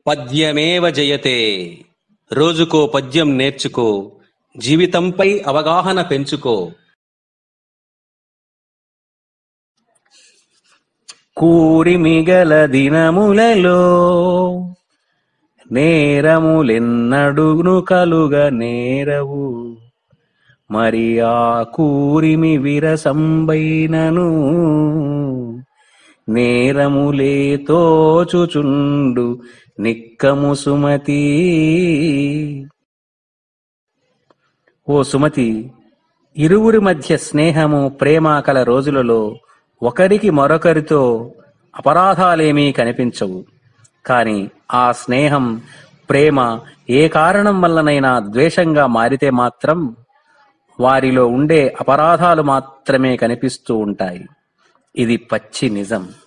పద్యమేవ జయతే రోజుకో పద్యం నేర్చుకో జీవితంపై అవగాహన పెంచుకో కూరిమిగల దినములలో నేరములెన్నడును కలుగ నేరవు మరి ఆ కూరిమి విరసంబైనను నేరములే తోచుచుండు నిక్కము సుమతి ఓ సుమతి ఇరువురి మధ్య స్నేహము ప్రేమ కల రోజులలో ఒకరికి మరొకరితో అపరాధాలేమీ కనిపించవు కాని ఆ స్నేహం ప్రేమ ఏ కారణం వల్లనైనా ద్వేషంగా మారితే మాత్రం వారిలో ఉండే అపరాధాలు మాత్రమే కనిపిస్తూ ఉంటాయి ఇది పచ్చి నిజం